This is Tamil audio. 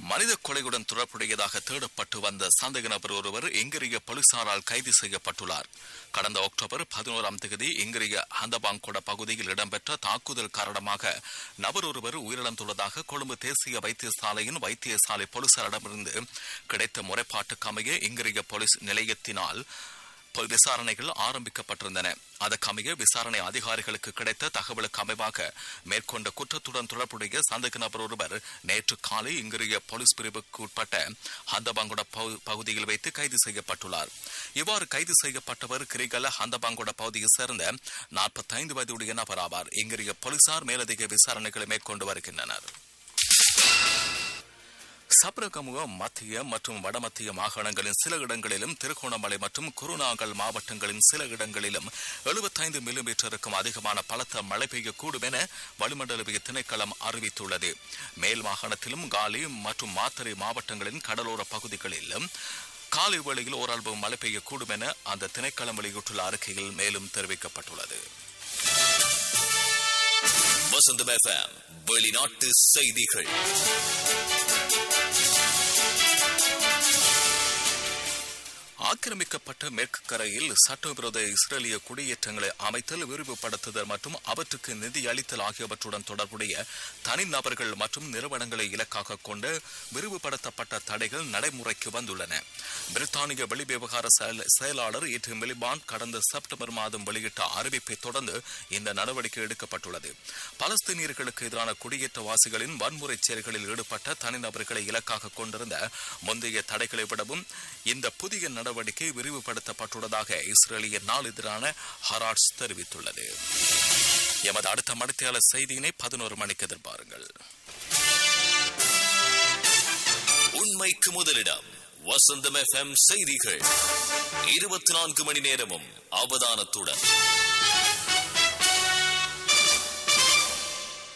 மனித கொலையுடன் தொடர்புடையதாக தேடப்பட்டு வந்த சந்தேக நபர் ஒருவர் இங்கிரிய போலீசாரால் கைது செய்யப்பட்டுள்ளார் கடந்த அக்டோபர் பதினோராம் தேதி இங்கிரிய ஹந்தபாங்கொட பகுதியில் இடம்பெற்ற தாக்குதல் காரணமாக நபர் ஒருவர் உயிரிழந்துள்ளதாக கொழும்பு தேசிய வைத்தியசாலையின் வைத்தியசாலை போலீசாரிடமிருந்து கிடைத்த முறைப்பாட்டுக்கு அமைய இங்கிரிய போலீஸ் நிலையத்தினால் ப- விசாரணைகள் ஆரம்பிக்கப்பட்டிருந்தன அதற்கமைய விசாரணை அதிகாரிகளுக்கு கிடைத்த தகவலுக்கு அமைவாக மேற்கொண்ட குற்றத்துடன் தொடர்புடைய சந்தேக நபர் ஒருவர் நேற்று காலை இங்கிரிய போலீஸ் பிரிவுக்கு உட்பட்ட ஹந்தபாங்குட பகு- பகுதியில் வைத்து கைது செய்யப்பட்டுள்ளார் இவ்வாறு கைது செய்யப்பட்டவர் கிரிகல ஹந்தபாங்குட பகுதியைச் சேர்ந்த நாற்பத்தைந்து வயதுடைய நபர் ஆவார் இங்கிரிய போலீசார் மேலதிக விசாரணைகளை மேற்கொண்டு வருகின்றனர் சப்ரகமுக மத்திய மற்றும் வடமத்திய மாகாணங்களின் சில இடங்களிலும் திருகோணமலை மற்றும் குருநாகல் மாவட்டங்களின் சில இடங்களிலும் 75 மில்லிமீட்டருக்கும் அதிகமான பலத்த மழை பெய்யக்கூடும் என வளிமண்டலவிய திணைக்களம் அறிவித்துள்ளது மேல் மாகாணத்திலும் காலி மற்றும் மாத்தறை மாவட்டங்களின் கடலோர பகுதிகளிலும் காலை வேளையில் ஓரளவு மழை பெய்யக்கூடும் என அந்த திணைக்களம் வெளியிட்டுள்ள அறிக்கையில் மேலும் தெரிவிக்கப்பட்டுள்ளது வசந்தம் எஃப்எம் வெளிநாட்டு செய்திகள் ஆக்கிரமிக்கப்பட்ட மேற்கு கரையில் சட்டவிரோத இஸ்ரேலிய குடியேற்றங்களை அமைத்தல் விரிவுபடுத்துதல் மற்றும் அவற்றுக்கு நிதி அளித்தல் ஆகியவற்றுடன் தொடர்புடைய தனிநபர்கள் மற்றும் நிறுவனங்களை இலக்காக கொண்ட விரிவுபடுத்தப்பட்ட தடைகள் நடைமுறைக்கு வந்துள்ளன பிரித்தானிய வெளிவிவகார செயல்- செயலாளர் இன்று மிலிபான் கடந்த செப்டம்பர் மாதம் வெளியிட்ட அறிவிப்பை தொடர்ந்து இந்த நடவடிக்கை எடுக்கப்பட்டுள்ளது பலஸ்தீனியர்களுக்கு எதிரான குடியேற்றவாசிகளின் வன்முறை செயல்களில் ஈடுபட்ட தனிநபர்களை இலக்காக கொண்டிருந்த முந்தைய தடைகளை விடவும் இந்த புதிய நடவடிக்கை விரிவுபடுத்தப்பட்டுள்ளதாக இஸ்ரேலிய நாளிதழான ஹராட்ஸ் தெரிவித்துள்ளது எமது அடுத்த மணித்தியாளர் செய்தியினை பதினோரு மணிக்கு எதிர்பாருங்கள் உண்மைக்கு முதலிடம் வசந்தம் எஃப்எம் செய்திகள் இருபத்தி நான்கு மணி நேரமும் அவதானத்துடன்